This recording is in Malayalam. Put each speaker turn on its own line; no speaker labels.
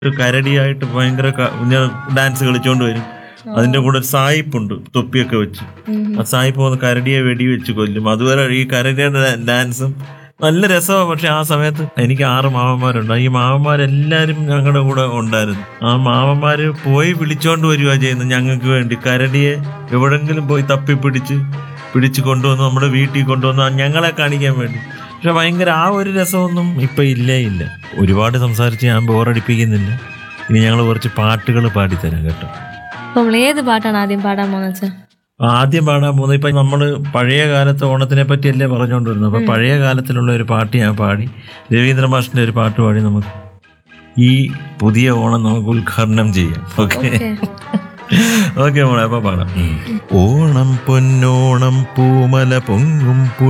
ഒരു കരടിയായിട്ട് ഭയങ്കര ക- ഇങ്ങനെ ഡാൻസ് കളിച്ചോണ്ട് വരും അതിന്റെ കൂടെ ഒരു സായിപ്പുണ്ട് തൊപ്പിയൊക്കെ വെച്ച് ആ സായിപ്പ് വന്ന് കരടിയെ വെടി വെച്ച് കൊല്ലും അതുവരെ ഈ കരടിയുടെ ഡാ- ഡാൻസും നല്ല രസമാണ് പക്ഷെ ആ സമയത്ത് എനിക്ക് ആറ് മാമന്മാരുണ്ട് ഈ മാമന്മാരെല്ലാരും ഞങ്ങളുടെ കൂടെ ഉണ്ടായിരുന്നു ആ മാമന്മാര് പോയി വിളിച്ചോണ്ട് വരിക ചെയ്യുന്നത് ഞങ്ങൾക്ക് വേണ്ടി കരടിയെ എവിടെങ്കിലും പോയി തപ്പി പിടിച്ച് പിടിച്ച് കൊണ്ടുവന്ന് നമ്മുടെ വീട്ടിൽ കൊണ്ടുവന്ന് ഞങ്ങളെ കാണിക്കാൻ വേണ്ടി പക്ഷെ ഭയങ്കര ആ ഒരു രസമൊന്നും ഇപ്പൊ ഇല്ലേ ഇല്ല ഒരുപാട് സംസാരിച്ച് ഞാൻ ബോറടിപ്പിക്കുന്നില്ല ഇനി ഞങ്ങൾ കുറച്ച് പാട്ടുകൾ പാടിത്തരാം കേട്ടോ
അപ്പൊ നമ്മൾ ഏത് പാട്ടാണ് ആദ്യം പാടാൻ പോകുന്നത് വെച്ചാ
ആദ്യം പാടാൻ പോകുന്നത് ഇപ്പൊ നമ്മള് പഴയ കാലത്ത് ഓണത്തിനെ പറ്റിയല്ലേ പറഞ്ഞുകൊണ്ടിരുന്നത് അപ്പൊ പഴയ കാലത്തിലുള്ള ഒരു പാട്ട് ഞാൻ പാടി രവീന്ദ്ര മാഷിന്റെ ഒരു പാട്ട് പാടി നമുക്ക് ഈ പുതിയ ഓണം നമുക്ക് ഉദ്ഘാടനം ചെയ്യാം ഓക്കെ ഓക്കെ മോളെ അപ്പൊ പാടാം ഓണം പൊന്നോണം പൂമല പൊങ്ങും